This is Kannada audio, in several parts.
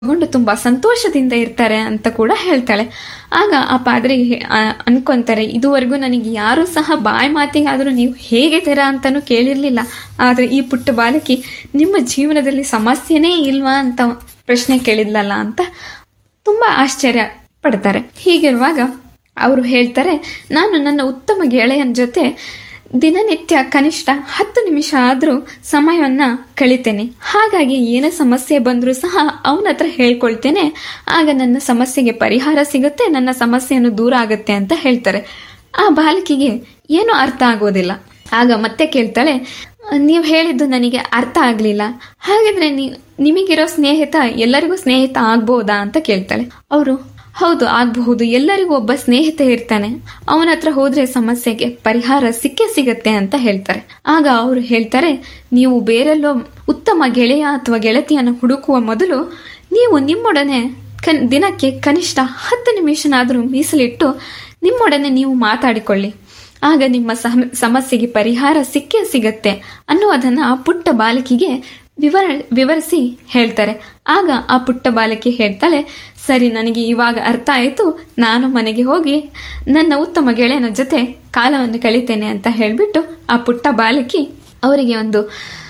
ತಗೊಂಡು ತುಂಬಾ ಸಂತೋಷದಿಂದ ಇರ್ತಾರೆ ಅಂತ ಕೂಡ ಹೇಳ್ತಾಳೆ ಆಗ ಆ ಪಾದ್ರಿ ಹೇ- ಆ, ಅನ್ಕೊಂತಾರೆ ಇದುವರೆಗೂ ನನಗೆ ಯಾರು ಸಹ ಬಾಯಿ ಮಾತಿಗಾದ್ರೂ ನೀವು ಹೇಗಿದ್ದೀರಾ ಅಂತಾನೂ ಕೇಳಿರ್ಲಿಲ್ಲ ಆದ್ರೆ ಈ ಪುಟ್ಟ ಬಾಲಕಿ ನಿಮ್ಮ ಜೀವನದಲ್ಲಿ ಸಮಸ್ಯೆನೇ ಇಲ್ವಾ ಅಂತ ಪ್ರಶ್ನೆ ಕೇಳಿದ್ಲಲ್ಲ ಅಂತ ತುಂಬಾ ಆಶ್ಚರ್ಯ ಪಡ್ತಾರೆ ಹೀಗಿರುವಾಗ ಅವರು ಹೇಳ್ತಾರೆ ನಾನು ನನ್ನ ಉತ್ತಮ ಗೆಳೆಯನ ಜೊತೆ ದಿನನಿತ್ಯ ಕನಿಷ್ಠ ಹತ್ತು ನಿಮಿಷ ಆದರೂ ಸಮಯವನ್ನ ಕಳಿತೇನೆ ಹಾಗಾಗಿ ಏನೇ ಸಮಸ್ಯೆ ಬಂದರೂ ಸಹ ಅವನ ಹತ್ರ ಹೇಳ್ಕೊಳ್ತೇನೆ ಆಗ ನನ್ನ ಸಮಸ್ಯೆಗೆ ಪರಿಹಾರ ಸಿಗುತ್ತೆ ನನ್ನ ಸಮಸ್ಯೆಯನ್ನು ದೂರ ಆಗುತ್ತೆ ಅಂತ ಹೇಳ್ತಾರೆ ಆ ಬಾಲಕಿಗೆ ಏನೂ ಅರ್ಥ ಆಗೋದಿಲ್ಲ ಆಗ ಮತ್ತೆ ಕೇಳ್ತಾಳೆ ನೀವು ಹೇಳಿದ್ದು ನನಗೆ ಅರ್ಥ ಆಗ್ಲಿಲ್ಲ ಹಾಗಿದ್ರೆ ನೀವು ನಿಮಗಿರೋ ಸ್ನೇಹಿತ ಎಲ್ಲರಿಗೂ ಸ್ನೇಹಿತ ಆಗ್ಬೋದಾ ಅಂತ ಕೇಳ್ತಾಳೆ ಅವರು ಹೌದು ಆಗಬಹುದು ಎಲ್ಲರಿಗೂ ಒಬ್ಬ ಸ್ನೇಹಿತ ಇರ್ತಾನೆ ಅವನ ಹತ್ರ ಹೋದ್ರೆ ಸಮಸ್ಯೆಗೆ ಪರಿಹಾರ ಸಿಕ್ಕೇ ಸಿಗತ್ತೆ ಅಂತ ಹೇಳ್ತಾರೆ ಆಗ ಅವರು ಹೇಳ್ತಾರೆ ನೀವು ಬೇರೆಲ್ಲೋ ಉತ್ತಮ ಗೆಳೆಯ ಅಥವಾ ಗೆಳತಿಯನ್ನು ಹುಡುಕುವ ಮೊದಲು ನೀವು ನಿಮ್ಮೊಡನೆ ಕನ್ ದಿನಕ್ಕೆ ಕನಿಷ್ಠ ಹತ್ತು ನಿಮಿಷನಾದರೂ ಮೀಸಲಿಟ್ಟು ನಿಮ್ಮೊಡನೆ ನೀವು ಮಾತಾಡಿಕೊಳ್ಳಿ ಆಗ ನಿಮ್ಮ ಸಮ- ಸಮಸ್ಯೆಗೆ ಪರಿಹಾರ ಸಿಕ್ಕೇ ಸಿಗತ್ತೆ ಅನ್ನುವುದನ್ನ ಆ ಪುಟ್ಟ ಬಾಲಕಿಗೆ ವಿವರ ವಿವರಿಸಿ ಹೇಳ್ತಾರೆ ಆಗ ಆ ಪುಟ್ಟ ಬಾಲಕಿ ಹೇಳ್ತಾಳೆ ಸರಿ ನನಗೆ ಇವಾಗ ಅರ್ಥ ಆಯಿತು ನಾನು ಮನೆಗೆ ಹೋಗಿ ನನ್ನ ಉತ್ತಮ ಗೆಳೆಯನ ಜೊತೆ ಕಾಲವನ್ನು ಕಳಿತೇನೆ ಅಂತ ಹೇಳಿಬಿಟ್ಟು ಆ ಪುಟ್ಟ ಬಾಲಕಿ ಅವರಿಗೆ ಒಂದು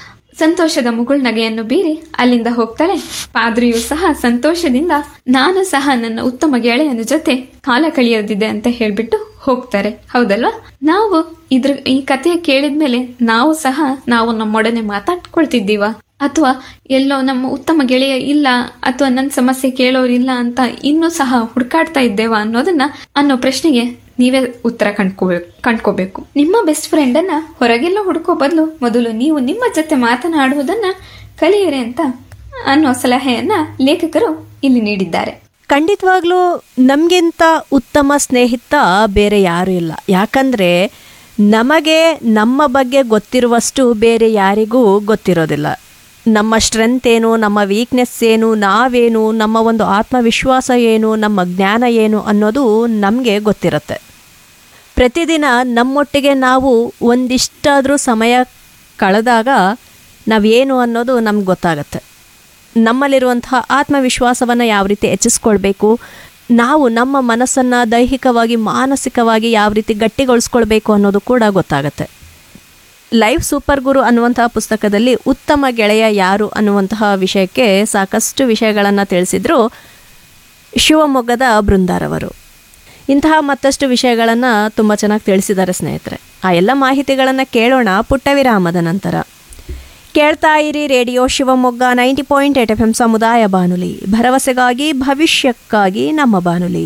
ಸಂತೋಷದ ಮುಗುಳ್ನಗೆಯನ್ನು ಬೀರಿ ಅಲ್ಲಿಂದ ಹೋಗ್ತಾಳೆ ಪಾದ್ರಿಯು ಸಹ ಸಂತೋಷದಿಂದ ನಾನು ಸಹ ನನ್ನ ಉತ್ತಮ ಗೆಳೆಯನ ಜೊತೆ ಕಾಲ ಕಳೆಯೋದಿದೆ ಅಂತ ಹೇಳ್ಬಿಟ್ಟು ಹೋಗ್ತಾರೆ ಹೌದಲ್ವಾ ನಾವು ಇದ್ರ ಈ ಕಥೆ ಕೇಳಿದ್ಮೇಲೆ ನಾವು ಸಹ ನಾವು ನಮ್ಮೊಡನೆ ಮಾತಾಡ್ಕೊಳ್ತಿದ್ದೀವ ಅಥವಾ ಎಲ್ಲೋ ನಮ್ಮ ಉತ್ತಮ ಗೆಳೆಯ ಇಲ್ಲ ಅಥವಾ ನನ್ನ ಸಮಸ್ಯೆ ಕೇಳೋರಿಲ್ಲ ಅಂತ ಇನ್ನೂ ಸಹ ಹುಡುಕಾಡ್ತಾ ಇದ್ದೇವಾ ಅನ್ನೋದನ್ನ ಅನ್ನೋ ಪ್ರಶ್ನೆಗೆ ನೀವೇ ಉತ್ತರ ಕಂಡ್ಕೋಬೇಕು ಕಂಡ್ಕೋಬೇಕು ನಿಮ್ಮ ಬೆಸ್ಟ್ ಫ್ರೆಂಡ್ ಅನ್ನ ಹೊರಗೆಲ್ಲ ಹುಡುಕೋ ಬದಲು ಮೊದಲು ನೀವು ನಿಮ್ಮ ಜೊತೆ ಮಾತನಾಡುವುದನ್ನ ಕಲಿಯಿರಿ ಅಂತ ಅನ್ನೋ ಸಲಹೆಯನ್ನ ಲೇಖಕರು ಇಲ್ಲಿ ನೀಡಿದ್ದಾರೆ ಖಂಡಿತವಾಗ್ಲೂ ನಮಗಿಂತ ಉತ್ತಮ ಸ್ನೇಹಿತ ಬೇರೆ ಯಾರೂ ಇಲ್ಲ ಯಾಕಂದರೆ ನಮಗೆ ನಮ್ಮ ಬಗ್ಗೆ ಗೊತ್ತಿರುವಷ್ಟು ಬೇರೆ ಯಾರಿಗೂ ಗೊತ್ತಿರೋದಿಲ್ಲ ನಮ್ಮ ಸ್ಟ್ರೆಂತ್ ಏನು ನಮ್ಮ ವೀಕ್ನೆಸ್ ಏನು ನಾವೇನು ನಮ್ಮ ಒಂದು ಆತ್ಮವಿಶ್ವಾಸ ಏನು ನಮ್ಮ ಜ್ಞಾನ ಏನು ಅನ್ನೋದು ನಮಗೆ ಗೊತ್ತಿರುತ್ತೆ ಪ್ರತಿದಿನ ನಮ್ಮೊಟ್ಟಿಗೆ ನಾವು ಒಂದಿಷ್ಟಾದರೂ ಸಮಯ ಕಳೆದಾಗ ನಾವೇನು ಅನ್ನೋದು ನಮ್ಗೆ ಗೊತ್ತಾಗತ್ತೆ ನಮ್ಮಲ್ಲಿರುವಂತಹ ಆತ್ಮವಿಶ್ವಾಸವನ್ನು ಯಾವ ರೀತಿ ಹೆಚ್ಚಿಸ್ಕೊಳ್ಬೇಕು ನಾವು ನಮ್ಮ ಮನಸ್ಸನ್ನು ದೈಹಿಕವಾಗಿ ಮಾನಸಿಕವಾಗಿ ಯಾವ ರೀತಿ ಗಟ್ಟಿಗೊಳಿಸ್ಕೊಳ್ಬೇಕು ಅನ್ನೋದು ಕೂಡ ಗೊತ್ತಾಗತ್ತೆ ಲೈಫ್ ಸೂಪರ್ ಗುರು ಅನ್ನುವಂತಹ ಪುಸ್ತಕದಲ್ಲಿ ಉತ್ತಮ ಗೆಳೆಯ ಯಾರು ಅನ್ನುವಂತಹ ವಿಷಯಕ್ಕೆ ಸಾಕಷ್ಟು ವಿಷಯಗಳನ್ನು ತಿಳಿಸಿದ್ರು ಶಿವಮೊಗ್ಗದ ಬೃಂದಾರವರು ಇಂತಹ ಮತ್ತಷ್ಟು ವಿಷಯಗಳನ್ನು ತುಂಬ ಚೆನ್ನಾಗಿ ತಿಳಿಸಿದ್ದಾರೆ ಸ್ನೇಹಿತರೆ ಆ ಎಲ್ಲ ಮಾಹಿತಿಗಳನ್ನು ಕೇಳೋಣ ಪುಟ್ಟ ವಿರಾಮದ ನಂತರ ಕೇಳ್ತಾ ಇರಿ radio Shivamogga ninety point eight FM ಎಂ ಸಮುದಾಯ ಬಾನುಲಿ ಭರವಸೆಗಾಗಿ ಭವಿಷ್ಯಕ್ಕಾಗಿ ನಮ್ಮ ಬಾನುಲಿ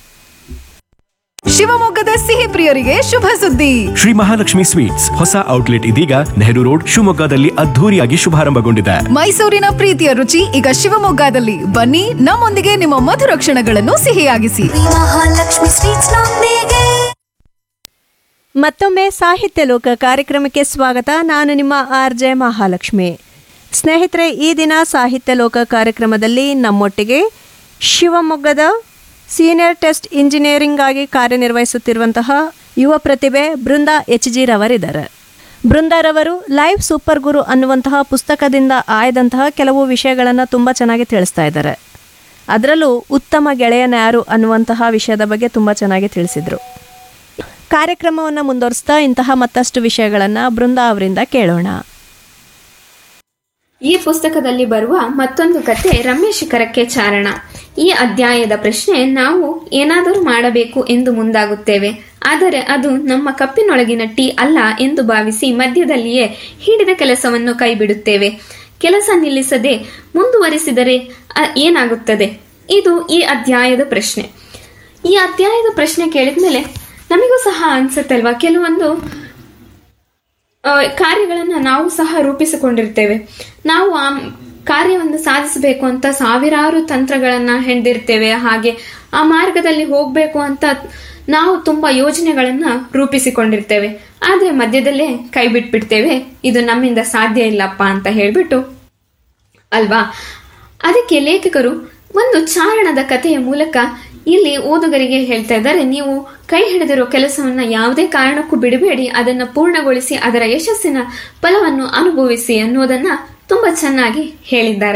ಶಿವಮೊಗ್ಗದ ಸಿಹಿ ಪ್ರಿಯರಿಗೆ ಶುಭ ಸುದ್ದಿ ಶ್ರೀ ಮಹಾಲಕ್ಷ್ಮಿ ಸ್ವೀಟ್ಸ್ ಹೊಸ ಔಟ್ಲೆಟ್ ಇದೀಗ ನೆಹರು ರೋಡ್ ಶಿವಮೊಗ್ಗದಲ್ಲಿ ಅದ್ಧೂರಿಯಾಗಿ ಶುಭಾರಂಭಗೊಂಡಿದೆ ಮೈಸೂರಿನ ಪ್ರೀತಿಯ ರುಚಿ ಈಗ ಶಿವಮೊಗ್ಗದಲ್ಲಿ ಬನ್ನಿ ನಮ್ಮೊಂದಿಗೆ ನಿಮ್ಮ ಮಧುರ ಕ್ಷಣಗಳನ್ನು ಸಿಹಿಯಾಗಿಸಿ ಮಹಾಲಕ್ಷ್ಮಿ ಸ್ವೀಟ್ಸ್ ನೊಂದಿಗೆ ಮತ್ತೊಮ್ಮೆ ಸಾಹಿತ್ಯ ಲೋಕ ಕಾರ್ಯಕ್ರಮಕ್ಕೆ ಸ್ವಾಗತ ನಾನು ನಿಮ್ಮ ಆರ್ ಜೆ ಮಹಾಲಕ್ಷ್ಮಿ ಸ್ನೇಹಿತರೆ ಈ ದಿನ ಸಾಹಿತ್ಯ ಲೋಕ ಕಾರ್ಯಕ್ರಮದಲ್ಲಿ ನಮ್ಮೊಟ್ಟಿಗೆ ಶಿವಮೊಗ್ಗದ ಸೀನಿಯರ್ ಟೆಸ್ಟ್ ಇಂಜಿನಿಯರಿಂಗ್ ಆಗಿ ಕಾರ್ಯನಿರ್ವಹಿಸುತ್ತಿರುವಂತಹ ಯುವ ಪ್ರತಿಭೆ ಬೃಂದಾ ಎಚ್ ಜಿ ರವರಿದ್ದಾರೆ ಬೃಂದಾರವರು ಲೈವ್ ಸೂಪರ್ ಗುರು ಅನ್ನುವಂತಹ ಪುಸ್ತಕದಿಂದ ಆಯ್ದಂತಹ ಕೆಲವು ವಿಷಯಗಳನ್ನು ತುಂಬ ಚೆನ್ನಾಗಿ ತಿಳಿಸ್ತಾ ಇದ್ದಾರೆ ಅದರಲ್ಲೂ ಉತ್ತಮ ಗೆಳೆಯನ ಯಾರು ಅನ್ನುವಂತಹ ವಿಷಯದ ಬಗ್ಗೆ ತುಂಬ ಚೆನ್ನಾಗಿ ತಿಳಿಸಿದರು ಕಾರ್ಯಕ್ರಮವನ್ನು ಮುಂದುವರಿಸ್ತಾ ಇಂತಹ ಮತ್ತಷ್ಟು ವಿಷಯಗಳನ್ನು ಬೃಂದಾ ಅವರಿಂದ ಕೇಳೋಣ ಈ ಪುಸ್ತಕದಲ್ಲಿ ಬರುವ ಮತ್ತೊಂದು ಕತೆ ರಮ್ಯ ಶಿಖರಕ್ಕೆ ಚಾರಣ ಈ ಅಧ್ಯಾಯದ ಪ್ರಶ್ನೆ ನಾವು ಏನಾದರೂ ಮಾಡಬೇಕು ಎಂದು ಮುಂದಾಗುತ್ತೇವೆ ಆದರೆ ಅದು ನಮ್ಮ ಕಪ್ಪಿನೊಳಗಿನ ಟೀ ಅಲ್ಲ ಎಂದು ಭಾವಿಸಿ ಮಧ್ಯದಲ್ಲಿಯೇ ಹಿಡಿದ ಕೆಲಸವನ್ನು ಕೈಬಿಡುತ್ತೇವೆ ಕೆಲಸ ನಿಲ್ಲಿಸದೆ ಮುಂದುವರಿಸಿದರೆ ಅ- ಏನಾಗುತ್ತದೆ ಇದು ಈ ಅಧ್ಯಾಯದ ಪ್ರಶ್ನೆ ಈ ಅಧ್ಯಾಯದ ಪ್ರಶ್ನೆ ಕೇಳಿದ್ಮೇಲೆ ನಮಗೂ ಸಹ ಅನ್ಸುತ್ತಲ್ವಾ ಕೆಲವೊಂದು ಆ, ಕಾರ್ಯಗಳನ್ನ ನಾವು ಸಹ ರೂಪಿಸಿಕೊಂಡಿರ್ತೇವೆ ನಾವು ಆ ಕಾರ್ಯವನ್ನು ಸಾಧಿಸಬೇಕು ಅಂತ ಸಾವಿರಾರು ತಂತ್ರಗಳನ್ನ ಹೆಣೆದಿರ್ತೇವೆ ಹಾಗೆ ಆ ಮಾರ್ಗದಲ್ಲಿ ಹೋಗ್ಬೇಕು ಅಂತ ನಾವು ತುಂಬಾ ಯೋಜನೆಗಳನ್ನ ರೂಪಿಸಿಕೊಂಡಿರ್ತೇವೆ ಆದ್ರೆ ಮಧ್ಯದಲ್ಲೇ ಕೈ ಬಿಟ್ಬಿಡ್ತೇವೆ ಇದು ನಮ್ಮಿಂದ ಸಾಧ್ಯ ಇಲ್ಲಪ್ಪ ಅಂತ ಹೇಳ್ಬಿಟ್ಟು ಅಲ್ವಾ ಅದಕ್ಕೆ ಲೇಖಕರು ಒಂದು ಚಾರಣದ ಕಥೆಯ ಮೂಲಕ ಇಲ್ಲಿ ಓದುಗರಿಗೆ ಹೇಳ್ತಾ ಇದ್ದಾರೆ ನೀವು ಕೈ ಹಿಡಿದಿರೋ ಕೆಲಸವನ್ನ ಯಾವುದೇ ಕಾರಣಕ್ಕೂ ಬಿಡಬೇಡಿ ಅದನ್ನ ಪೂರ್ಣಗೊಳಿಸಿ ಅದರ ಯಶಸ್ಸಿನ ಫಲವನ್ನು ಅನುಭವಿಸಿ ಅನ್ನೋದನ್ನ ತುಂಬಾ ಚೆನ್ನಾಗಿ ಹೇಳಿದ್ದಾರೆ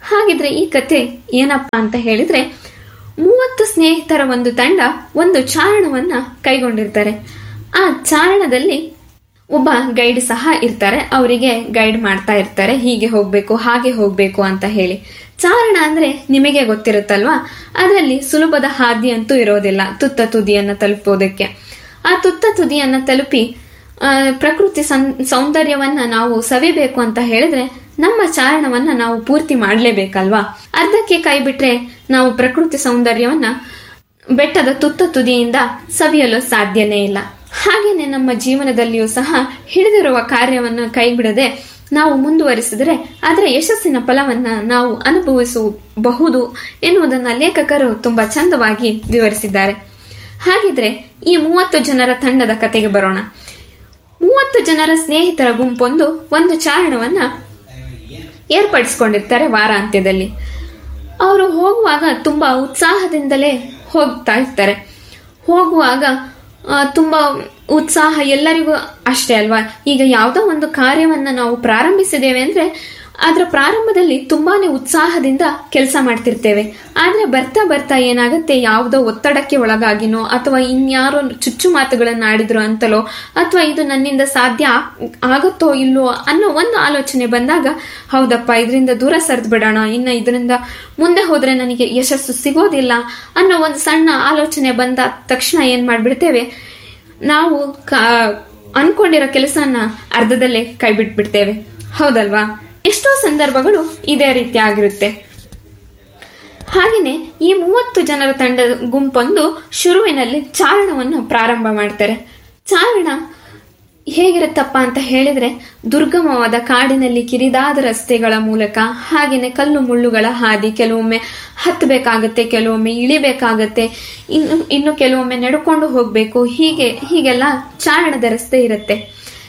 ಹಾಗಿದ್ರೆ ಈ ಕತೆ ಏನಪ್ಪಾ ಅಂತ ಹೇಳಿದ್ರೆ ಮೂವತ್ತು ಸ್ನೇಹಿತರ ಒಂದು ತಂಡ ಒಂದು ಚಾರಣವನ್ನ ಕೈಗೊಂಡಿರ್ತಾರೆ ಆ ಚಾರಣದಲ್ಲಿ ಒಬ್ಬ ಗೈಡ್ ಸಹ ಇರ್ತಾರೆ ಅವರಿಗೆ ಗೈಡ್ ಮಾಡ್ತಾ ಇರ್ತಾರೆ ಹೀಗೆ ಹೋಗ್ಬೇಕು ಹಾಗೆ ಹೋಗ್ಬೇಕು ಅಂತ ಹೇಳಿ ಚಾರಣ ಅಂದ್ರೆ ನಿಮಗೆ ಗೊತ್ತಿರುತ್ತಲ್ವಾ ಅದರಲ್ಲಿ ಸುಲಭದ ಹಾದಿ ಅಂತೂ ಇರೋದಿಲ್ಲ ತುತ್ತ ತುದಿಯನ್ನ ತಲುಪೋದಕ್ಕೆ ಆ ತುತ್ತ ತುದಿಯನ್ನ ತಲುಪಿ ಆ, ಪ್ರಕೃತಿ ಸಂ- ಸೌಂದರ್ಯವನ್ನ ನಾವು ಸವಿಬೇಕು ಅಂತ ಹೇಳಿದ್ರೆ ನಮ್ಮ ಚಾರಣವನ್ನ ನಾವು ಪೂರ್ತಿ ಮಾಡ್ಲೇಬೇಕಲ್ವಾ ಅರ್ಧಕ್ಕೆ ಕೈ ಬಿಟ್ರೆ ನಾವು ಪ್ರಕೃತಿ ಸೌಂದರ್ಯವನ್ನ ಬೆಟ್ಟದ ತುತ್ತ ತುದಿಯಿಂದ ಸವಿಯಲು ಸಾಧ್ಯನೇ ಇಲ್ಲ ಹಾಗೇನೆ ನಮ್ಮ ಜೀವನದಲ್ಲಿಯೂ ಸಹ ಹಿಡಿದಿರುವ ಕಾರ್ಯವನ್ನು ಕೈಬಿಡದೆ ನಾವು ಮುಂದುವರಿಸಿದರೆ ಅದರ ಯಶಸ್ಸಿನ ಫಲವನ್ನ ನಾವು ಅನುಭವಿಸಬಹುದು ಎನ್ನುವುದನ್ನ ಲೇಖಕರು ತುಂಬಾ ಚಂದವಾಗಿ ವಿವರಿಸಿದ್ದಾರೆ ಹಾಗಿದ್ರೆ ಈ ಮೂವತ್ತು ಜನರ ತಂಡದ ಕತೆಗೆ ಬರೋಣ ಮೂವತ್ತು ಜನರ ಸ್ನೇಹಿತರ ಗುಂಪೊಂದು ಒಂದು ಚಾರಣವನ್ನ ಏರ್ಪಡಿಸ್ಕೊಂಡಿರ್ತಾರೆ ವಾರಾಂತ್ಯದಲ್ಲಿ ಅವರು ಹೋಗುವಾಗ ತುಂಬಾ ಉತ್ಸಾಹದಿಂದಲೇ ಹೋಗ್ತಾ ಇರ್ತಾರೆ ಹೋಗುವಾಗ ಆ, ತುಂಬಾ ಉತ್ಸಾಹ ಎಲ್ಲರಿಗೂ ಅಷ್ಟೇ ಅಲ್ವಾ ಈಗ ಯಾವುದೋ ಒಂದು ಕಾರ್ಯವನ್ನ ನಾವು ಪ್ರಾರಂಭಿಸಿದ್ದೇವೆ ಅಂದ್ರೆ ಅದರ ಪ್ರಾರಂಭದಲ್ಲಿ ತುಂಬಾನೇ ಉತ್ಸಾಹದಿಂದ ಕೆಲಸ ಮಾಡ್ತಿರ್ತೇವೆ ಆದ್ರೆ ಬರ್ತಾ ಬರ್ತಾ ಏನಾಗುತ್ತೆ ಯಾವುದೋ ಒತ್ತಡಕ್ಕೆ ಒಳಗಾಗಿನೋ ಅಥವಾ ಇನ್ಯಾರೋ ಚುಚ್ಚು ಮಾತುಗಳನ್ನ ಆಡಿದ್ರು ಅಂತಲೋ ಅಥವಾ ಇದು ನನ್ನಿಂದ ಸಾಧ್ಯ ಆಗ್- ಆಗುತ್ತೋ ಇಲ್ಲೋ ಅನ್ನೋ ಒಂದು ಆಲೋಚನೆ ಬಂದಾಗ ಹೌದಪ್ಪ ಇದರಿಂದ ದೂರ ಸರಿದು ಬಿಡೋಣ ಇನ್ನು ಇದರಿಂದ ಮುಂದೆ ಹೋದ್ರೆ ನನಗೆ ಯಶಸ್ಸು ಸಿಗೋದಿಲ್ಲ ಅನ್ನೋ ಒಂದು ಸಣ್ಣ ಆಲೋಚನೆ ಬಂದ ತಕ್ಷಣ ಏನ್ ಮಾಡ್ಬಿಡ್ತೇವೆ ನಾವು ಕ- ಅನ್ಕೊಂಡಿರೋ ಕೆಲಸನ ಅರ್ಧದಲ್ಲೇ ಕೈ ಬಿಟ್ಬಿಡ್ತೇವೆ ಹೌದಲ್ವಾ ಎಷ್ಟೋ ಸಂದರ್ಭಗಳು ಇದೇ ರೀತಿ ಆಗಿರುತ್ತೆ ಹಾಗೆಯೇ ಈ ಮೂವತ್ತು ಜನರ ತಂಡದ ಗುಂಪೊಂದು ಶುರುವಿನಲ್ಲಿ ಚಾರಣವನ್ನು ಪ್ರಾರಂಭ ಮಾಡ್ತಾರೆ ಚಾರಣ ಹೇಗಿರುತ್ತಪ್ಪ ಅಂತ ಹೇಳಿದ್ರೆ ದುರ್ಗಮವಾದ ಕಾಡಿನಲ್ಲಿ ಕಿರಿದಾದ ರಸ್ತೆಗಳ ಮೂಲಕ ಹಾಗೇನೆ ಕಲ್ಲು ಮುಳ್ಳುಗಳ ಹಾದಿ ಕೆಲವೊಮ್ಮೆ ಹತ್ತಬೇಕಾಗತ್ತೆ ಕೆಲವೊಮ್ಮೆ ಇಳಿಬೇಕಾಗತ್ತೆ ಇನ್ನು ಇನ್ನು ಕೆಲವೊಮ್ಮೆ ನಡ್ಕೊಂಡು ಹೋಗ್ಬೇಕು ಹೀಗೆ ಹೀಗೆಲ್ಲ ಚಾರಣದ ರಸ್ತೆ ಇರುತ್ತೆ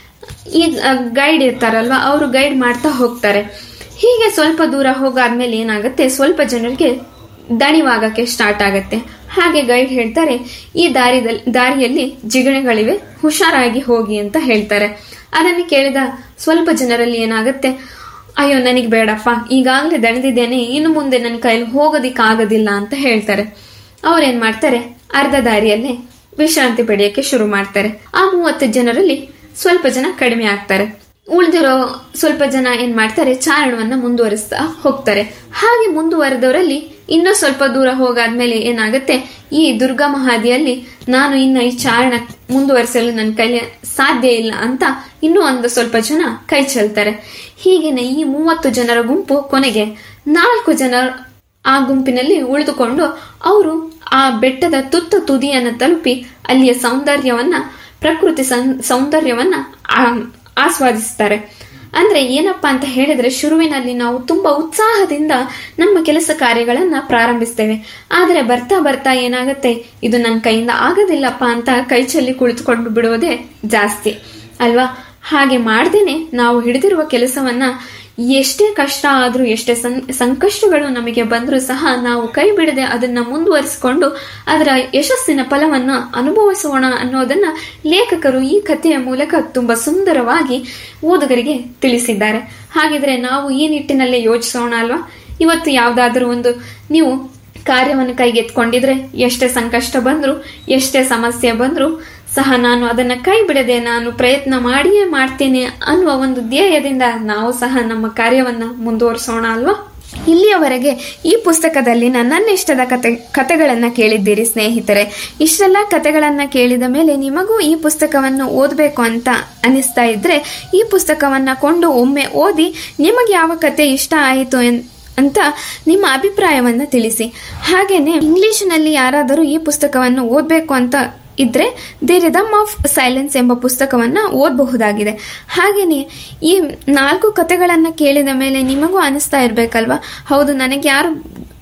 ಈ ಗೈಡ್ ಇರ್ತಾರಲ್ವಾ ಅವರು ಗೈಡ್ ಮಾಡ್ತಾ ಹೋಗ್ತಾರೆ ಹೀಗೆ ಸ್ವಲ್ಪ ದೂರ ಹೋಗಾದ್ಮೇಲೆ ಏನಾಗುತ್ತೆ ಸ್ವಲ್ಪ ಜನರಿಗೆ ದಣಿವಾಗಕ್ಕೆ ಸ್ಟಾರ್ಟ್ ಆಗತ್ತೆ ಹಾಗೆ ಗೈಡ್ ಹೇಳ್ತಾರೆ ಈ ದಾರಿದಲ್ಲಿ ದಾರಿಯಲ್ಲಿ ಜಿಗಣೆಗಳಿವೆ ಹುಷಾರಾಗಿ ಹೋಗಿ ಅಂತ ಹೇಳ್ತಾರೆ ಅದನ್ನು ಕೇಳಿದ ಸ್ವಲ್ಪ ಜನರಲ್ಲಿ ಏನಾಗುತ್ತೆ ಅಯ್ಯೋ ನನಗೆ ಬೇಡಪ್ಪ ಈಗಾಗಲೇ ದಣಿದಿದ್ದೇನೆ ಇನ್ನು ಮುಂದೆ ನನ್ನ ಕೈಲಿ ಹೋಗೋದಿಕ್ಕಾಗೋದಿಲ್ಲ ಅಂತ ಹೇಳ್ತಾರೆ ಅವ್ರೇನ್ ಮಾಡ್ತಾರೆ ಅರ್ಧ ದಾರಿಯಲ್ಲೇ ವಿಶ್ರಾಂತಿ ಪಡೆಯಕ್ಕೆ ಶುರು ಮಾಡ್ತಾರೆ ಆ ಮೂವತ್ತು ಜನರಲ್ಲಿ ಸ್ವಲ್ಪ ಜನ ಕಡಿಮೆ ಆಗ್ತಾರೆ ಉಳಿದಿರೋ ಸ್ವಲ್ಪ ಜನ ಏನ್ ಮಾಡ್ತಾರೆ ಚಾರಣವನ್ನ ಮುಂದುವರಿಸ್ತಾ ಹೋಗ್ತಾರೆ ಹಾಗೆ ಮುಂದುವರೆದವರಲ್ಲಿ ಇನ್ನೂ ಸ್ವಲ್ಪ ದೂರ ಹೋಗಾದ್ಮೇಲೆ ಏನಾಗುತ್ತೆ ಈ ದುರ್ಗಮ ಹಾದಿಯಲ್ಲಿ ನಾನು ಇನ್ನು ಈ ಚಾರಣ ಮುಂದುವರಿಸಲು ನನ್ನ ಕೈಲಿ ಸಾಧ್ಯ ಇಲ್ಲ ಅಂತ ಇನ್ನೂ ಒಂದು ಸ್ವಲ್ಪ ಜನ ಕೈ ಚೆಲ್ತಾರೆ ಹೀಗೇನೆ ಈ ಮೂವತ್ತು ಜನರ ಗುಂಪು ಕೊನೆಗೆ ನಾಲ್ಕು ಜನ ಆ ಗುಂಪಿನಲ್ಲಿ ಉಳಿದುಕೊಂಡು ಅವರು ಆ ಬೆಟ್ಟದ ತುತ್ತ ತುದಿಯನ್ನು ತಲುಪಿ ಅಲ್ಲಿಯ ಸೌಂದರ್ಯವನ್ನ ಪ್ರಕೃತಿ ಸಂ- ಸೌಂದರ್ಯವನ್ನ ಆ- ಆಸ್ವಾದಿಸ್ತಾರೆ ಅಂದ್ರೆ ಏನಪ್ಪಾ ಅಂತ ಹೇಳಿದ್ರೆ ಶುರುವಿನಲ್ಲಿ ನಾವು ತುಂಬಾ ಉತ್ಸಾಹದಿಂದ ನಮ್ಮ ಕೆಲಸ ಕಾರ್ಯಗಳನ್ನ ಪ್ರಾರಂಭಿಸ್ತೇವೆ ಆದ್ರೆ ಬರ್ತಾ ಬರ್ತಾ ಏನಾಗುತ್ತೆ ಇದು ನನ್ನ ಕೈಯಿಂದ ಆಗೋದಿಲ್ಲಪ್ಪ ಅಂತ ಕೈ ಚೆಲ್ಲಿ ಕುಳಿತುಕೊಂಡು ಬಿಡುವುದೇ ಜಾಸ್ತಿ ಅಲ್ವಾ ಹಾಗೆ ಮಾಡ್ದೇನೆ ನಾವು ಹಿಡಿದಿರುವ ಕೆಲಸವನ್ನ ಎಷ್ಟೇ ಕಷ್ಟ ಆದ್ರೂ ಎಷ್ಟೇ ಸಂ- ಸಂಕಷ್ಟಗಳು ನಮಗೆ ಬಂದರೂ ಸಹ ನಾವು ಕೈ ಬಿಡದೆ ಅದನ್ನ ಮುಂದುವರಿಸಿಕೊಂಡು ಅದರ ಯಶಸ್ಸಿನ ಫಲವನ್ನು ಅನುಭವಿಸೋಣ ಅನ್ನೋದನ್ನ ಲೇಖಕರು ಈ ಕಥೆಯ ಮೂಲಕ ತುಂಬಾ ಸುಂದರವಾಗಿ ಓದುಗರಿಗೆ ತಿಳಿಸಿದ್ದಾರೆ ಹಾಗಿದ್ರೆ ನಾವು ಈ ನಿಟ್ಟಿನಲ್ಲೇ ಯೋಚಿಸೋಣ ಅಲ್ವಾ ಇವತ್ತು ಯಾವ್ದಾದ್ರೂ ಒಂದು ನೀವು ಕಾರ್ಯವನ್ನು ಕೈಗೆತ್ಕೊಂಡಿದ್ರೆ ಎಷ್ಟೇ ಸಂಕಷ್ಟ ಬಂದ್ರು ಎಷ್ಟೇ ಸಮಸ್ಯೆ ಬಂದ್ರು ಸಹ ನಾನು ಅದನ್ನ ಕೈ ಬಿಡದೆ ನಾನು ಪ್ರಯತ್ನ ಮಾಡಿಯೇ ಮಾಡ್ತೇನೆ ಅನ್ನುವ ಒಂದು ಧ್ಯೇಯದಿಂದ ನಾವು ಸಹ ನಮ್ಮ ಕಾರ್ಯವನ್ನ ಮುಂದುವರಿಸೋಣ ಅಲ್ವಾ ಇಲ್ಲಿಯವರೆಗೆ ಈ ಪುಸ್ತಕದಲ್ಲಿ ನನ್ನ ಇಷ್ಟದ ಕತೆ ಕತೆಗಳನ್ನ ಕೇಳಿದ್ದೀರಿ ಸ್ನೇಹಿತರೆ ಇಷ್ಟೆಲ್ಲ ಕತೆಗಳನ್ನ ಕೇಳಿದ ಮೇಲೆ ನಿಮಗೂ ಈ ಪುಸ್ತಕವನ್ನು ಓದಬೇಕು ಅಂತ ಅನಿಸ್ತಾ ಇದ್ರೆ ಈ ಪುಸ್ತಕವನ್ನ ಕೊಂಡು ಒಮ್ಮೆ ಓದಿ ನಿಮಗೆ ಯಾವ ಕತೆ ಇಷ್ಟ ಆಯಿತು ಎನ್ ಅಂತ ನಿಮ್ಮ ಅಭಿಪ್ರಾಯವನ್ನ ತಿಳಿಸಿ ಹಾಗೇನೆ ಇಂಗ್ಲಿಷ್ನಲ್ಲಿ ಯಾರಾದರೂ ಈ ಪುಸ್ತಕವನ್ನು ಓದಬೇಕು ಅಂತ ಇದ್ರೆ ದಿ ರಿದಮ್ ಆಫ್ ಸೈಲೆನ್ಸ್ ಎಂಬ ಪುಸ್ತಕವನ್ನ ಓದಬಹುದಾಗಿದೆ ಹಾಗೇನೆ ಈ ನಾಲ್ಕು ಕತೆಗಳನ್ನ ಕೇಳಿದ ಮೇಲೆ ನಿಮಗೂ ಅನಿಸ್ತಾ ಇರ್ಬೇಕಲ್ವಾ ಹೌದು ನನಗೆ ಯಾರು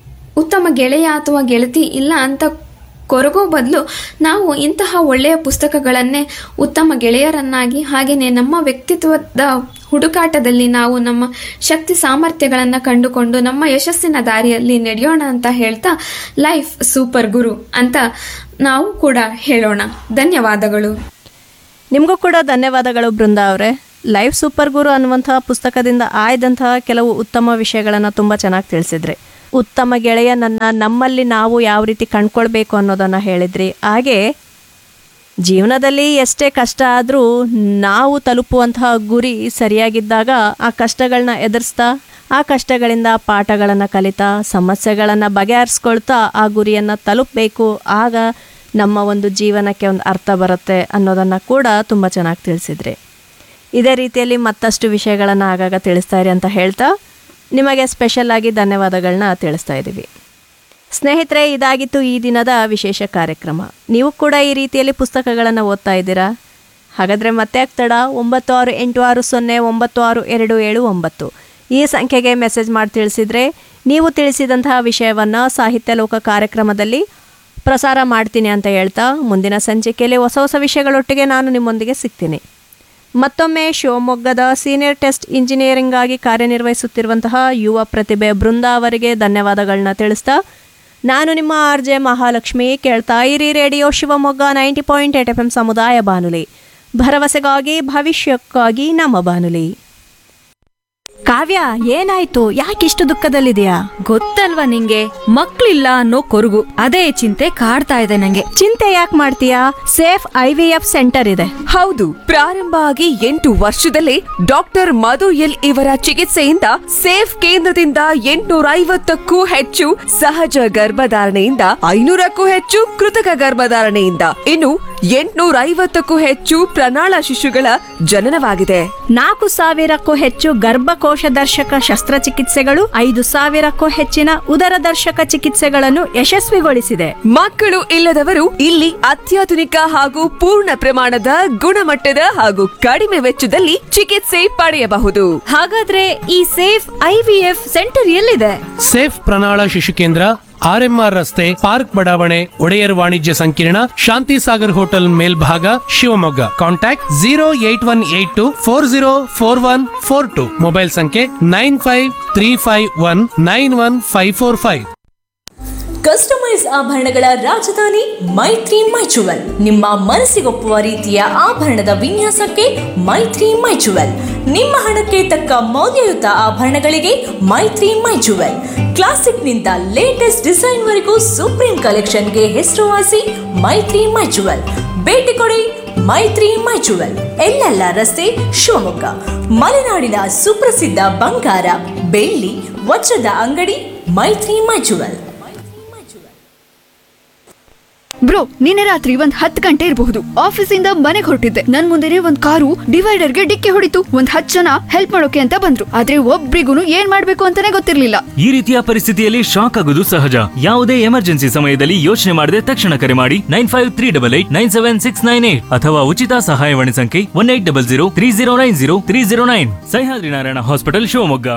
ಉತ್ತಮ ಗೆಳೆಯ ಅಥವಾ ಗೆಳತಿ ಇಲ್ಲ ಅಂತ ಕೊರಗೋ ಬದಲು ನಾವು ಇಂತಹ ಒಳ್ಳೆಯ ಪುಸ್ತಕಗಳನ್ನೇ ಉತ್ತಮ ಗೆಳೆಯರನ್ನಾಗಿ ಹಾಗೆಯೇ ನಮ್ಮ ವ್ಯಕ್ತಿತ್ವದ ಹುಡುಕಾಟದಲ್ಲಿ ನಾವು ನಮ್ಮ ಶಕ್ತಿ ಸಾಮರ್ಥ್ಯಗಳನ್ನು ಕಂಡುಕೊಂಡು ನಮ್ಮ ಯಶಸ್ಸಿನ ದಾರಿಯಲ್ಲಿ ನಡೆಯೋಣ ಅಂತ ಹೇಳ್ತಾ ಲೈಫ್ ಸೂಪರ್ ಗುರು ಅಂತ ನಾವು ಕೂಡ ಹೇಳೋಣ ಧನ್ಯವಾದಗಳು ನಿಮಗೂ ಕೂಡ ಧನ್ಯವಾದಗಳು ಬೃಂದ ಅವರೇ ಲೈಫ್ ಸೂಪರ್ ಗುರು ಅನ್ನುವಂತಹ ಪುಸ್ತಕದಿಂದ ಆಯ್ದಂತಹ ಕೆಲವು ಉತ್ತಮ ವಿಷಯಗಳನ್ನು ತುಂಬ ಚೆನ್ನಾಗಿ ತಿಳಿಸಿದ್ರಿ ಉತ್ತಮ ಗೆಳೆಯನನ್ನ ನಮ್ಮಲ್ಲಿ ನಾವು ಯಾವ ರೀತಿ ಕಂಡ್ಕೊಳ್ಬೇಕು ಅನ್ನೋದನ್ನು ಹೇಳಿದ್ರಿ ಹಾಗೆ ಜೀವನದಲ್ಲಿ ಎಷ್ಟೇ ಕಷ್ಟ ಆದರೂ ನಾವು ತಲುಪುವಂತಹ ಗುರಿ ಸರಿಯಾಗಿದ್ದಾಗ ಆ ಕಷ್ಟಗಳನ್ನ ಎದುರಿಸ್ತಾ ಆ ಕಷ್ಟಗಳಿಂದ ಪಾಠಗಳನ್ನು ಕಲಿತಾ ಸಮಸ್ಯೆಗಳನ್ನು ಬಗೆಹರಿಸ್ಕೊಳ್ತಾ ಆ ಗುರಿಯನ್ನು ತಲುಪಬೇಕು ಆಗ ನಮ್ಮ ಒಂದು ಜೀವನಕ್ಕೆ ಒಂದು ಅರ್ಥ ಬರುತ್ತೆ ಅನ್ನೋದನ್ನು ಕೂಡ ತುಂಬ ಚೆನ್ನಾಗಿ ತಿಳಿಸಿದ್ರಿ ಇದೇ ರೀತಿಯಲ್ಲಿ ಮತ್ತಷ್ಟು ವಿಷಯಗಳನ್ನು ಆಗಾಗ ತಿಳಿಸ್ತಾ ಇರಿ ಅಂತ ಹೇಳ್ತಾ ನಿಮಗೆ ಸ್ಪೆಷಲ್ ಆಗಿ ಧನ್ಯವಾದಗಳನ್ನ ತಿಳಿಸ್ತಾ ಇದ್ದೀವಿ ಸ್ನೇಹಿತರೆ ಇದಾಗಿತ್ತು ಈ ದಿನದ ವಿಶೇಷ ಕಾರ್ಯಕ್ರಮ ನೀವು ಕೂಡ ಈ ರೀತಿಯಲ್ಲಿ ಪುಸ್ತಕಗಳನ್ನು ಓದ್ತಾ ಇದ್ದೀರಾ ಹಾಗಾದರೆ ಮತ್ತೆ ಆಗ್ತಡ ಒಂಬತ್ತು ಆರು ಎಂಟು ಆರು ಸೊನ್ನೆ ಒಂಬತ್ತು ಆರು ಎರಡು ಏಳು ಒಂಬತ್ತು ಈ ಸಂಖ್ಯೆಗೆ ಮೆಸೇಜ್ ಮಾಡಿ ತಿಳಿಸಿದರೆ ನೀವು ತಿಳಿಸಿದಂತಹ ವಿಷಯವನ್ನು ಸಾಹಿತ್ಯ ಲೋಕ ಕಾರ್ಯಕ್ರಮದಲ್ಲಿ ಪ್ರಸಾರ ಮಾಡ್ತೀನಿ ಅಂತ ಹೇಳ್ತಾ ಮುಂದಿನ ಸಂಚಿಕೆಯಲ್ಲಿ ಹೊಸ ಹೊಸ ವಿಷಯಗಳೊಟ್ಟಿಗೆ ನಾನು ನಿಮ್ಮೊಂದಿಗೆ ಸಿಗ್ತೀನಿ ಮತ್ತೊಮ್ಮೆ ಶಿವಮೊಗ್ಗದ ಸೀನಿಯರ್ ಟೆಸ್ಟ್ ಇಂಜಿನಿಯರಿಂಗ್ ಆಗಿ ಕಾರ್ಯನಿರ್ವಹಿಸುತ್ತಿರುವಂತಹ ಯುವ ಪ್ರತಿಭೆ ಬೃಂದ ಅವರಿಗೆ ಧನ್ಯವಾದಗಳನ್ನ ತಿಳಿಸ್ತಾ ನಾನು ನಿಮ್ಮ ಆರ್ ಜೆ ಮಹಾಲಕ್ಷ್ಮಿ ಕೇಳ್ತಾ ಇರಿ radio Shivamogga ninety point eight FM ಎಂ ಸಮುದಾಯ ಬಾನುಲಿ ಭರವಸೆಗಾಗಿ ಭವಿಷ್ಯಕ್ಕಾಗಿ ನಮ್ಮ ಬಾನುಲಿ ಕಾವ್ಯ ಏನಾಯ್ತು ಯಾಕಿಷ್ಟು ದುಃಖದಲ್ಲಿದೆಯಾ ಗೊತ್ತಲ್ವಾ ನಿಂಗೆ ಮಕ್ಳಿಲ್ಲ ಅನ್ನೋ ಕೊರಗು ಅದೇ ಚಿಂತೆ ಕಾಡ್ತಾ ಇದೆ ನಂಗೆ ಚಿಂತೆ ಯಾಕೆ ಮಾಡ್ತೀಯಾ safe I V F centre ಇದೆ ಹೌದು ಪ್ರಾರಂಭ ಆಗಿ ಎಂಟು ವರ್ಷದಲ್ಲೇ ಡಾಕ್ಟರ್ ಮಧು ಎಲ್ ಇವರ ಚಿಕಿತ್ಸೆಯಿಂದ ಸೇಫ್ ಕೇಂದ್ರದಿಂದ ಎಂಟುನೂರ ಐವತ್ತಕ್ಕೂ ಹೆಚ್ಚು ಸಹಜ ಗರ್ಭಧಾರಣೆಯಿಂದ ಐನೂರಕ್ಕೂ ಹೆಚ್ಚು ಕೃತಕ ಗರ್ಭಧಾರಣೆಯಿಂದ ಇನ್ನು ಎಂಟುನೂರ ಐವತ್ತಕ್ಕೂ ಹೆಚ್ಚು ಪ್ರಣಾಳ ಶಿಶುಗಳ ಜನನವಾಗಿದೆ ನಾಲ್ಕು ಸಾವಿರಕ್ಕೂ ಹೆಚ್ಚು ಗರ್ಭಕೋಶ ದರ್ಶಕ ಶಸ್ತ್ರಚಿಕಿತ್ಸೆಗಳು ಐದು ಸಾವಿರಕ್ಕೂ ಹೆಚ್ಚಿನ ಉದರ ದರ್ಶಕ ಚಿಕಿತ್ಸೆಗಳನ್ನು ಯಶಸ್ವಿಗೊಳಿಸಿದೆ ಮಕ್ಕಳು ಇಲ್ಲದವರು ಇಲ್ಲಿ ಅತ್ಯಾಧುನಿಕ ಹಾಗೂ ಪೂರ್ಣ ಪ್ರಮಾಣದ ಗುಣಮಟ್ಟದ ಹಾಗೂ ಕಡಿಮೆ ವೆಚ್ಚದಲ್ಲಿ ಚಿಕಿತ್ಸೆ ಪಡೆಯಬಹುದು ಹಾಗಾದ್ರೆ ಈ ಸೇಫ್ ಐವಿಎಫ್ ಸೆಂಟರ್ ಎಲ್ಲಿದೆ ಸೇಫ್ ಪ್ರಣಾಳ ಶಿಶು ಕೇಂದ್ರ ಆರ್ಎಂಆರ್ ರಸ್ತೆ ಪಾರ್ಕ್ ಬಡಾವಣೆ ಒಡೆಯರ್ ವಾಣಿಜ್ಯ ಸಂಕೀರ್ಣ ಶಾಂತಿ ಸಾಗರ್ ಹೋಟೆಲ್ ಮೇಲ್ಭಾಗ Shivamogga contact zero eight one eight two four zero four one four two mobile ಸಂಖ್ಯೆ nine five three five one nine one five four five customise ಆಭರಣಗಳ ರಾಜಧಾನಿ ಮೈತ್ರಿ ಮೈಚುವಲ್ ನಿಮ್ಮ ಮನಸ್ಸಿಗೊಪ್ಪುವ ರೀತಿಯ ಆಭರಣದ ವಿನ್ಯಾಸಕ್ಕೆ ಮೈತ್ರಿ ಮೈಚುವಲ್ ನಿಮ್ಮ ಹಣಕ್ಕೆ ತಕ್ಕ ಮೌಲ್ಯಯುತ ಆಭರಣಗಳಿಗೆ ಮೈತ್ರಿ ಮೈಚುವಲ್ ಕ್ಲಾಸಿಕ್ನಿಂದ ಲೇಟೆಸ್ಟ್ ಡಿಸೈನ್ ವರೆಗೂ ಸುಪ್ರೀಂ ಕಲೆಕ್ಷನ್ಗೆ ಹೆಸರುವಾಸಿ ಮೈತ್ರಿ ಮೈಚುವಲ್ ಭೇಟಿ ಕೊಡಿ ಮೈತ್ರಿ ಮೈಚುವಲ್ ಎಲ್ಲೆಲ್ಲ ರಸ್ತೆ ಶಿವಮೊಗ್ಗ ಮಲೆನಾಡಿನ ಸುಪ್ರಸಿದ್ಧ ಬಂಗಾರ ಬೆಳ್ಳಿ ವಜ್ರದ ಅಂಗಡಿ ಮೈತ್ರಿ ಮೈಚುವಲ್ ಬ್ರೋ ನಿನ್ನೆ ರಾತ್ರಿ ಒಂದ್ ಹತ್ತು ಗಂಟೆ ಇರಬಹುದು ಆಫೀಸಿಂದ ಮನೆಗೆ ಹೊರಟಿದ್ದೆ ನನ್ ಮುಂದೆನೆ ಒಂದ್ ಕಾರು ಡಿವೈಡರ್ಗೆ ಡಿಕ್ಕಿ ಹೊಡಿತು ಒಂದ್ ಹತ್ತು ಜನ ಹೆಲ್ಪ್ ಮಾಡೋಕೆ ಅಂತ ಬಂದ್ರು ಆದ್ರೆ ಒಬ್ರಿಗೂ ಏನ್ ಮಾಡ್ಬೇಕು ಅಂತಾನೆ ಗೊತ್ತಿರ್ಲಿಲ್ಲ ಈ ರೀತಿಯ ಪರಿಸ್ಥಿತಿಯಲ್ಲಿ ಶಾಕ್ ಆಗೋದು ಸಹಜ ಯಾವುದೇ ಎಮರ್ಜೆನ್ಸಿ ಸಮಯದಲ್ಲಿ ಯೋಚನೆ ಮಾಡದೆ ತಕ್ಷಣ ಕರೆ ಮಾಡಿ nine five three double eight nine seven six nine eight ಅಥವಾ ಉಚಿತ ಸಹಾಯವಾಣಿ ಸಂಖ್ಯೆ one eight double zero three zero nine zero three zero nine Sahyadri Narayana hospital Shivamogga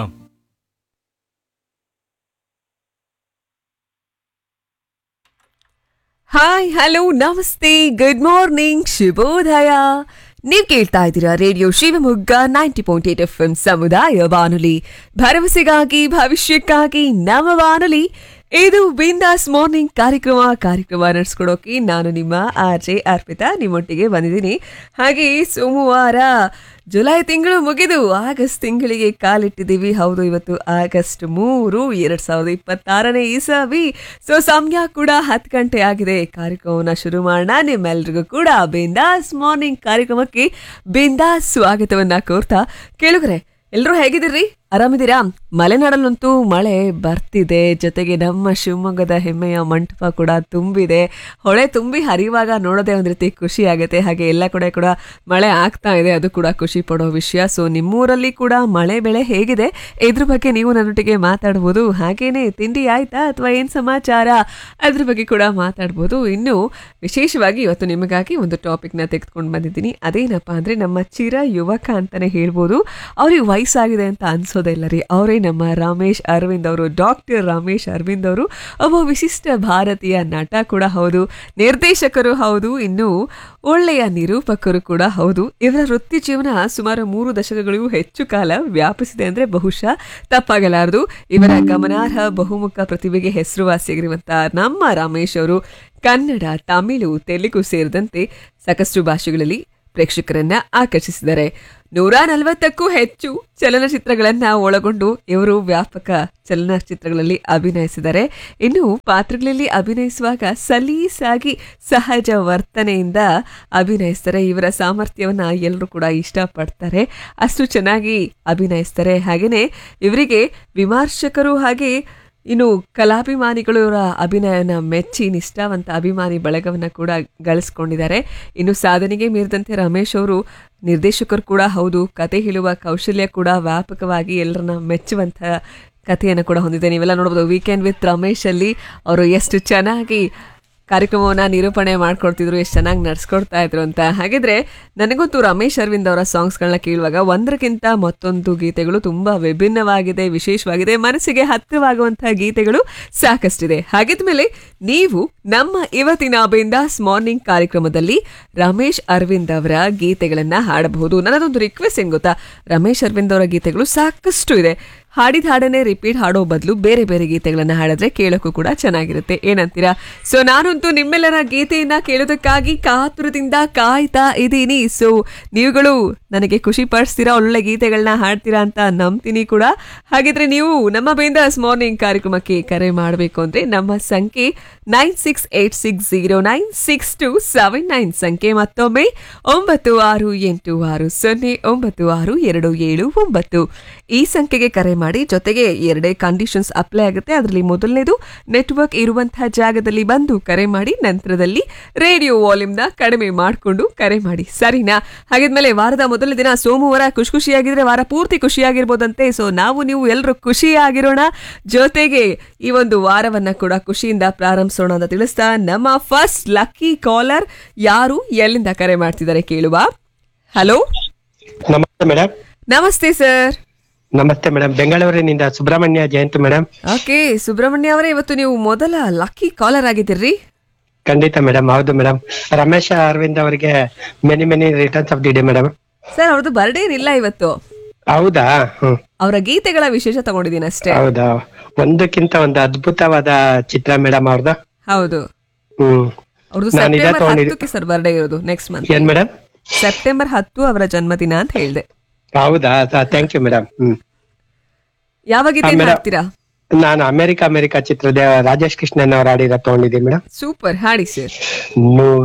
hi hello ನಮಸ್ತೆ ಗುಡ್ ಮಾರ್ನಿಂಗ್ ಶುಭೋದಯ ನೀವು ಕೇಳ್ತಾ ಇದ್ದೀರಾ radio Shivamogga ninety point eight FM ಎಂ ಸಮುದಾಯ ಬಾನುಲಿ ಭರವಸೆಗಾಗಿ ಭವಿಷ್ಯಕ್ಕಾಗಿ ನಮ್ಮ ಬಾನುಲಿ ಇದು ಬಿಂದಾಸ್ ಮಾರ್ನಿಂಗ್ ಕಾರ್ಯಕ್ರಮ ಕಾರ್ಯಕ್ರಮ ನಡೆಸ್ಕೊಡೋಕೆ ನಾನು ನಿಮ್ಮ ಆರ್ ಜೆ ಅರ್ಪಿತಾ ನಿಮ್ಮೊಟ್ಟಿಗೆ ಬಂದಿದ್ದೀನಿ ಹಾಗೆ ಸೋಮವಾರ ಜುಲೈ ತಿಂಗಳು ಮುಗಿದು ಆಗಸ್ಟ್ ತಿಂಗಳಿಗೆ ಕಾಲಿಟ್ಟಿದ್ದೀವಿ ಹೌದು ಇವತ್ತು ಆಗಸ್ಟ್ ಮೂರು ಎರಡ್ ಸಾವಿರದ ಇಪ್ಪತ್ತಾರನೇ ಇಸವಿ ಸೊ ಸಮಯ ಕೂಡ ಹತ್ತು ಗಂಟೆ ಆಗಿದೆ ಕಾರ್ಯಕ್ರಮವನ್ನು ಶುರು ಮಾಡೋಣ ನಿಮ್ಮೆಲ್ರಿಗೂ ಕೂಡ ಬಿಂದಾಸ್ ಮಾರ್ನಿಂಗ್ ಕಾರ್ಯಕ್ರಮಕ್ಕೆ ಬಿಂದಾಸ್ ಸ್ವಾಗತವನ್ನ ಕೋರ್ತಾ ಕೇಳುಗರೆ ಎಲ್ಲರೂ ಹೇಗಿದ್ದೀರಿ ಆರಾಮಿದ್ದೀರಾ ಮಲೆನಾಡಲ್ಲಂತೂ ಮಳೆ ಬರ್ತಿದೆ ಜೊತೆಗೆ ನಮ್ಮ ಶಿವಮೊಗ್ಗದ ಹೆಮ್ಮೆಯ ಮಂಟಪ ಕೂಡ ತುಂಬಿದೆ ಹೊಳೆ ತುಂಬಿ ಹರಿಯುವಾಗ ನೋಡೋದೇ ಒಂದು ರೀತಿ ಖುಷಿ ಆಗುತ್ತೆ ಹಾಗೆ ಎಲ್ಲ ಕಡೆ ಕೂಡ ಮಳೆ ಆಗ್ತಾ ಇದೆ ಅದು ಕೂಡ ಖುಷಿ ಪಡೋ ವಿಷಯ ಸೊ ನಿಮ್ಮೂರಲ್ಲಿ ಕೂಡ ಮಳೆ ಬೆಳೆ ಹೇಗಿದೆ ಇದ್ರ ಬಗ್ಗೆ ನೀವು ನನ್ನೊಟ್ಟಿಗೆ ಮಾತಾಡ್ಬೋದು ಹಾಗೇನೆ ತಿಂಡಿ ಆಯ್ತಾ ಅಥವಾ ಏನು ಸಮಾಚಾರ ಅದ್ರ ಬಗ್ಗೆ ಕೂಡ ಮಾತಾಡ್ಬೋದು ಇನ್ನು ವಿಶೇಷವಾಗಿ ಇವತ್ತು ನಿಮಗಾಗಿ ಒಂದು ಟಾಪಿಕ್ನ ತೆಗೆದುಕೊಂಡು ಬಂದಿದ್ದೀನಿ ಅದೇನಪ್ಪ ಅಂದರೆ ನಮ್ಮ ಚಿರ ಯುವಕ ಅಂತಲೇ ಹೇಳ್ಬೋದು ಅವ್ರಿಗೆ ವಯಸ್ಸಾಗಿದೆ ಅಂತ ಅನ್ಸೋದಿಲ್ಲ ರೀ ಅವರೇ ನಮ್ಮ ರಮೇಶ್ ಅರವಿಂದ್ ಅವರು ಡಾಕ್ಟರ್ ರಮೇಶ್ ಅರವಿಂದ್ ಅವರು ಒಬ್ಬ ವಿಶಿಷ್ಟ ಭಾರತೀಯ ನಟ ಕೂಡ ಹೌದು ನಿರ್ದೇಶಕರು ಹೌದು ಇನ್ನು ಒಳ್ಳೆಯ ನಿರೂಪಕರು ಕೂಡ ಹೌದು ಇವರ ವೃತ್ತಿ ಜೀವನ ಸುಮಾರು ಮೂರು ದಶಕಗಳಿಗೂ ಹೆಚ್ಚು ಕಾಲ ವ್ಯಾಪಿಸಿದೆ ಅಂದರೆ ಬಹುಶಃ ತಪ್ಪಾಗಲಾರದು ಇವರ ಗಮನಾರ್ಹ ಬಹುಮುಖ ಪ್ರತಿಭೆಗೆ ಹೆಸರುವಾಸಿಯಾಗಿರುವಂತಹ ನಮ್ಮ ರಮೇಶ್ ಅವರು ಕನ್ನಡ ತಮಿಳು ತೆಲುಗು ಸೇರಿದಂತೆ ಸಾಕಷ್ಟು ಭಾಷೆಗಳಲ್ಲಿ ಪ್ರೇಕ್ಷಕರನ್ನ ಆಕರ್ಷಿಸಿದ್ದಾರೆ ನೂರ ನಲವತ್ತಕ್ಕೂ ಹೆಚ್ಚು ಚಲನಚಿತ್ರಗಳನ್ನ ಒಳಗೊಂಡು ಇವರು ವ್ಯಾಪಕ ಚಲನಚಿತ್ರಗಳಲ್ಲಿ ಅಭಿನಯಿಸಿದ್ದಾರೆ ಇನ್ನು ಪಾತ್ರಗಳಲ್ಲಿ ಅಭಿನಯಿಸುವಾಗ ಸಲೀಸಾಗಿ ಸಹಜ ವರ್ತನೆಯಿಂದ ಅಭಿನಯಿಸ್ತಾರೆ ಇವರ ಸಾಮರ್ಥ್ಯವನ್ನ ಎಲ್ಲರೂ ಕೂಡ ಇಷ್ಟಪಡ್ತಾರೆ ಅಷ್ಟು ಚೆನ್ನಾಗಿ ಅಭಿನಯಿಸ್ತಾರೆ ಹಾಗೇನೆ ಇವರಿಗೆ ವಿಮರ್ಶಕರು ಹಾಗೆ ಇನ್ನು ಕಲಾಭಿಮಾನಿಗಳು ಇವರ ಅಭಿನಯನ ಮೆಚ್ಚಿ ನಿಷ್ಠಾವಂತ ಅಭಿಮಾನಿ ಬಳಗವನ್ನ ಕೂಡ ಗಳಿಸ್ಕೊಂಡಿದ್ದಾರೆ ಇನ್ನು ಸಾಧನೆಗೆ ಮೀರಿದಂತೆ ರಮೇಶ್ ಅವರು ನಿರ್ದೇಶಕರು ಕೂಡ ಹೌದು ಕತೆ ಹೇಳುವ ಕೌಶಲ್ಯ ಕೂಡ ವ್ಯಾಪಕವಾಗಿ ಎಲ್ಲರನ್ನ ಮೆಚ್ಚುವಂತ ಕಥೆಯನ್ನು ಕೂಡ ಹೊಂದಿದೆ ನೀವೆಲ್ಲ ನೋಡ್ಬೋದು ವೀಕೆಂಡ್ ವಿತ್ ರಮೇಶ್ ಅಲ್ಲಿ ಅವರು ಎಷ್ಟು ಚೆನ್ನಾಗಿ ಕಾರ್ಯಕ್ರಮವನ್ನ ನಿರೂಪಣೆ ಮಾಡ್ಕೊಡ್ತಿದ್ರು ಎಷ್ಟು ಚೆನ್ನಾಗಿ ನಡ್ಸ್ಕೊಡ್ತಾ ಇದ್ರು ಅಂತ ಹಾಗಿದ್ರೆ ನನಗಂತೂ ರಮೇಶ್ ಅರವಿಂದ್ ಅವರ ಸಾಂಗ್ಸ್ಗಳನ್ನ ಕೇಳುವಾಗ ಒಂದರಕ್ಕಿಂತ ಮತ್ತೊಂದು ಗೀತೆಗಳು ತುಂಬಾ ವಿಭಿನ್ನವಾಗಿದೆ ವಿಶೇಷವಾಗಿದೆ ಮನಸ್ಸಿಗೆ ಹತ್ತಿರವಾಗುವಂತಹ ಗೀತೆಗಳು ಸಾಕಷ್ಟಿದೆ ಹಾಗಿದ್ಮೇಲೆ ನೀವು ನಮ್ಮ ಇವತ್ತಿನ ಬಿಂದಾಸ್ ಮಾರ್ನಿಂಗ್ ಕಾರ್ಯಕ್ರಮದಲ್ಲಿ ರಮೇಶ್ ಅರವಿಂದ್ ಅವರ ಗೀತೆಗಳನ್ನ ಹಾಡಬಹುದು ನನ್ನದೊಂದು ರಿಕ್ವೆಸ್ಟ್ ಏನ್ ಗೊತ್ತಾ ರಮೇಶ್ ಅರವಿಂದ್ ಅವರ ಗೀತೆಗಳು ಸಾಕಷ್ಟು ಇದೆ ಹಾಡಿದ ಹಾಡನ್ನೇ ರಿಪೀಟ್ ಹಾಡೋ ಬದಲು ಬೇರೆ ಬೇರೆ ಗೀತೆಗಳನ್ನ ಹಾಡಿದ್ರೆ ಕೇಳೋಕ್ಕೂ ಕೂಡ ಚೆನ್ನಾಗಿರುತ್ತೆ ಏನಂತೀರಾ ಸೊ ನಾನಂತೂ ನಿಮ್ಮೆಲ್ಲರ ಗೀತೆಯನ್ನ ಕೇಳೋದಕ್ಕಾಗಿ ಕಾತುರದಿಂದ ಕಾಯ್ತಾ ಇದ್ದೀನಿ ಸೊ ನೀವುಗಳು ನನಗೆ ಖುಷಿ ಪಡಿಸ್ತೀರಾ ಒಳ್ಳೆ ಗೀತೆಗಳನ್ನ ಹಾಡ್ತೀರಾ ಅಂತ ನಂಬ್ತೀನಿ ಕೂಡ ಹಾಗಿದ್ರೆ ನೀವು ನಮ್ಮ ಬೇಂದಾಸ್ ಮಾರ್ನಿಂಗ್ ಕಾರ್ಯಕ್ರಮಕ್ಕೆ ಕರೆ ಮಾಡಬೇಕು ಅಂದ್ರೆ ನಮ್ಮ ಸಂಖ್ಯೆ nine six eight six zero nine six two seven nine ಸಂಖ್ಯೆ ಮತ್ತೊಮ್ಮೆ ಒಂಬತ್ತು ಆರು ಎಂಟು ಆರು ಸೊನ್ನೆ ಒಂಬತ್ತು ಆರು ಎರಡು ಏಳು ಒಂಬತ್ತು ಈ ಸಂಖ್ಯೆಗೆ ಕರೆ ಮಾಡಿ ಜೊತೆಗೆ ಎರಡೇ ಕಂಡೀಷನ್ಸ್ ಅಪ್ಲೈ ಆಗುತ್ತೆ ಅದರಲ್ಲಿ ಮೊದಲನೇದು ನೆಟ್ವರ್ಕ್ ಇರುವಂತಹ ಜಾಗದಲ್ಲಿ ಬಂದು ಕರೆ ಮಾಡಿ ನಂತರದಲ್ಲಿ ರೇಡಿಯೋ ವಾಲ್ಯೂಮ್ನ ಕಡಿಮೆ ಮಾಡಿಕೊಂಡು ಕರೆ ಮಾಡಿ ಸರಿನಾ ಹಾಗಿದ್ಮೇಲೆ ವಾರದ ಮೊದಲ ದಿನ ಸೋಮವಾರ ಖುಷಿ ಖುಷಿಯಾಗಿದ್ರೆ ವಾರ ಪೂರ್ತಿ ಖುಷಿಯಾಗಿರ್ಬೋದಂತೆ ಸೊ ನಾವು ನೀವು ಎಲ್ಲರೂ ಖುಷಿಯಾಗಿರೋಣ ಜೊತೆಗೆ ಈ ಒಂದು ವಾರವನ್ನ ಕೂಡ ಖುಷಿಯಿಂದ ಪ್ರಾರಂಭಿಸೋಣ ಅಂತ ತಿಳಿಸ್ತಾ ನಮ್ಮ ಫಸ್ಟ್ ಲಕ್ಕಿ ಕಾಲರ್ ಯಾರು ಎಲ್ಲಿಂದ ಕರೆ ಮಾಡ್ತಿದ್ದಾರೆ ಕೇಳುವ ಹಲೋ ನಮಸ್ತೆ ಮೇಡಮ್ ನಮಸ್ತೆ ಸರ್ ನಮಸ್ತೆ ಮೇಡಮ್ ಬೆಂಗಳೂರಿನಿಂದ ಸುಬ್ರಹ್ಮಣ್ಯ ಜಯಂತ್ ಮೇಡಮ್ ಓಕೆ ಸುಬ್ರಹ್ಮಣ್ಯ ಅವರೇ ಇವತ್ತು ನೀವು ಮೊದಲ ಲಕ್ಕಿ ಕಾಲರ್ ಆಗಿದ್ದೀರಿ ಖಂಡಿತ ಮೇಡಮ್ ಹೌದು ಮೇಡಮ್ ರಮೇಶ್ ಅರವಿಂದ್ ಅವರಿಗೆ many many returns of the day madam sir ಅವ್ರದ್ದು ಬರ್ಡೇ ಏನಿಲ್ಲ ಇವತ್ತು ಹೌದಾ ಹ್ಮ್ ಅವರ ಗೀತೆಗಳ ವಿಶೇಷ ತಗೊಂಡಿದ್ದೀನಿ ಅಷ್ಟೇ ಹೌದಾ ಒಂದಕ್ಕಿಂತ ಒಂದು ಅದ್ಭುತವಾದ ಚಿತ್ರ ಮೇಡಮ್ ಅವ್ರದ್ದು ಹೌದು ಹ್ಮ್ ಅವ್ರದ್ದು ನಾನು ಇದ ಸೆಪ್ಟೆಂಬರ್ ತಗೊಂಡಿದ್ದೆ ಹತ್ತಕ್ಕೆ ಸರ್ ಬರ್ಡೇ ಇರೋದು ನೆಕ್ಸ್ಟ್ ಮಂತ್ ಏನ್ ಮೇಡಮ್ ಸೆಪ್ಟೆಂಬರ್ ಹತ್ತು ಅವರ ಜನ್ಮದಿನ ಅಂತ ಹೇಳಿದೆ ಹೌದಾ ಥ್ಯಾಂಕ್ ಯು ಮೇಡಮ್ ಹ್ಮ್ ಯಾವ ಗೀತೆ madam. ಹಾಡ್ತೀರಾ ನಾನು ಅಮೆರಿಕ ಅಮೆರಿಕ ಚಿತ್ರದ ರಾಜೇಶ್ ಕೃಷ್ಣನ್ ಅವ್ರ ಹಾಡಿರ ತಗೊಂಡಿದ್ದೀನಿ ಮೇಡಮ್ ಸೂಪರ್ ಹಾಡಿ ಸರ್ ನೂ